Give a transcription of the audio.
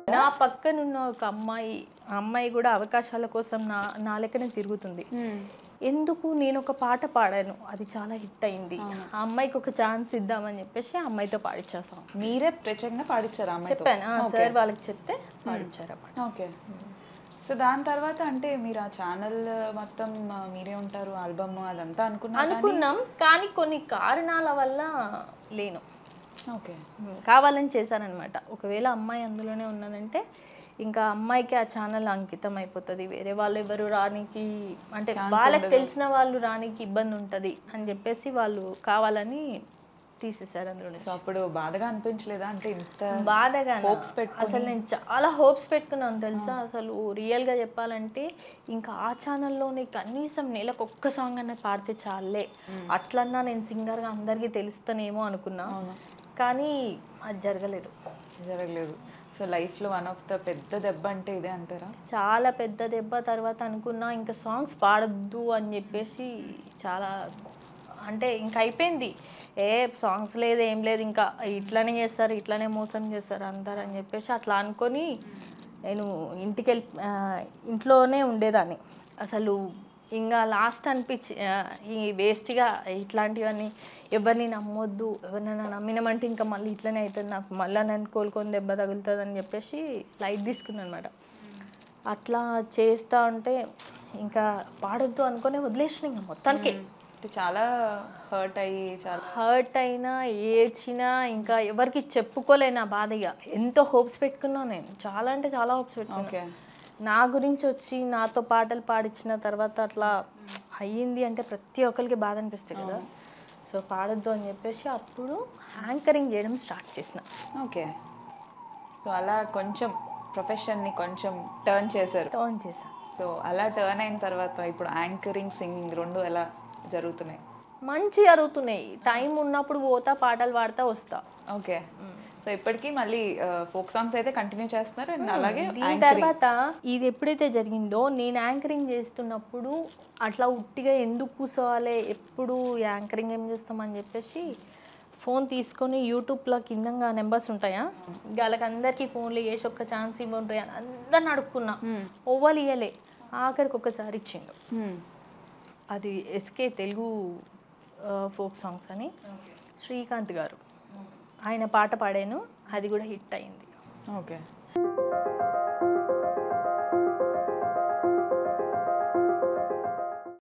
నా పక్కనున్న ఒక అమ్మాయి ఆ అమ్మాయి కూడా అవకాశాల కోసం నా నా లెక్కనే తిరుగుతుంది ఎందుకు నేను ఒక పాట పాడాను అది చాలా హిట్ అయింది ఆ అమ్మాయికి ఒక ఛాన్స్ ఇద్దామని చెప్పేసి ఆ అమ్మాయితో పాడిచ్చేసాం మీరే ప్రత్యేకంగా పాడిచ్చారా అమ్మాయితో చెప్పాను ఆ, సార్ వాళ్ళకి చెప్తే పాడిచ్చారు ఆ పాట ఓకే సో దాని తర్వాత అంటే మీరు ఆ ఛానల్ మొత్తం ఆ, మీరే ఉంటారు ఆల్బమ్ అదంతా అనుకున్నారు అనుకున్నాం కానీ కొన్ని కారణాల వల్ల లేను ఓకే ఉమ్, కావాలని చేశారనమాట ఒకవేళ అమ్మాయి అందులోనే ఉన్నదంటే ఇంకా అమ్మాయికి ఆ ఛానల్ అంకితం అయిపోతుంది వేరే వాళ్ళు ఎవరు రానికి అంటే వాళ్ళకి తెలిసిన వాళ్ళు రానికి ఇబ్బంది ఉంటుంది అని చెప్పేసి వాళ్ళు కావాలని తీసేశారు అందులో నుంచి సో అప్పుడు బాధగా అనిపించలేదా అంటే ఇంత బాధగా Hopes అసలు నేను చాలా హోప్స్ పెట్టుకున్నాను తెలుసా అసలు రియల్గా చెప్పాలంటే ఇంకా ఆ ఛానల్లోనే కనీసం నెలకు ఒక్క సాంగ్ అన్న పాడితే చాలే అట్లన్నా నేను సింగర్గా అందరికీ తెలుస్తానేమో అనుకున్నా కానీ అది జరగలేదు జరగలేదు సో లైఫ్లో వన్ ఆఫ్ ద పెద్ద దెబ్బ అంటే ఇదే అంటారా చాలా పెద్ద దెబ్బ తర్వాత అనుకున్నా ఇంకా సాంగ్స్ పాడొద్దు అని చెప్పేసి చాలా అంటే ఇంకా అయిపోయింది ఏ సాంగ్స్ లేదు ఏం లేదు ఇంకా ఇట్లానే చేస్తారు ఇట్లానే మోసం చేస్తారు అందరు అని చెప్పేసి అట్లా అనుకొని నేను ఇంటికి వెళ్ళి ఆ, ఇంట్లోనే ఉండేదాన్ని అసలు ఇంకా లాస్ట్ అనిపించి ఆ, ఈ వేస్ట్గా ఇట్లాంటివన్నీ ఎవరిని నమ్మొద్దు ఎవరినైనా నమ్మినామంటే ఇంకా మళ్ళీ ఇట్లనే అవుతుంది నాకు మళ్ళీ నన్ను కోలుకొని దెబ్బ తగులుతుంది అని చెప్పేసి లైట్ తీసుకున్నాను అనమాట అట్లా చేస్తా ఉంటే ఇంకా పాడొద్దు అనుకుని వదిలేసిన ఇంకా మొత్తానికి అంటే చాలా హర్ట్ అయ్యి చాలా హర్ట్ అయినా ఏడ్చినా ఇంకా ఎవరికి చెప్పుకోలేను ఆ బాధ ఇక ఎంతో హోప్స్ పెట్టుకున్నా నేను చాలా అంటే చాలా హోప్స్ పెట్టుకున్నా ఓకే నా గురించి వచ్చి నాతో పాటలు పాడించిన తర్వాత అట్లా అయ్యింది అంటే ప్రతి ఒక్కరికి బాధ అనిపిస్తుంది కదా సో పాడొద్దు అని చెప్పేసి అప్పుడు యాంకరింగ్ చేయడం స్టార్ట్ చేసిన ఓకే సో అలా కొంచెం ప్రొఫెషన్ని కొంచెం టర్న్ చేశారు టర్న్ చేశాను సో అలా టర్న్ అయిన తర్వాత ఇప్పుడు యాంకరింగ్ సింగింగ్ రెండు ఎలా జరుగుతున్నాయి మంచి జరుగుతున్నాయి టైం ఉన్నప్పుడు పోతా పాటలు పాడుతా వస్తా ఓకే సో ఇప్పటికీ మళ్ళీ ఫోక్ సాంగ్స్ అయితే కంటిన్యూ చేస్తున్నారు అండ్ అలాగే దీని తర్వాత ఇది ఎప్పుడైతే జరిగిందో నేను యాంకరింగ్ చేస్తున్నప్పుడు అట్లా ఉట్టిగా ఎందుకు కూర్చోవాలి ఎప్పుడు యాంకరింగ్ ఏం చేస్తామని చెప్పేసి ఫోన్ తీసుకొని యూట్యూబ్లో కిందంగా నెంబర్స్ ఉంటాయా వాళ్ళకి అందరికీ ఫోన్లు చేసి ఒక్క ఛాన్స్ ఇవ్వండి అని అందరిని అడుక్కున్నా ఓవలు ఇయ్యలే ఆఖరికి ఒకసారి ఇచ్చిండు అది ఎస్కే తెలుగు ఫోక్ సాంగ్స్ అని శ్రీకాంత్ గారు ఆయన పాట పాడాను అది కూడా హిట్ అయింది ఓకే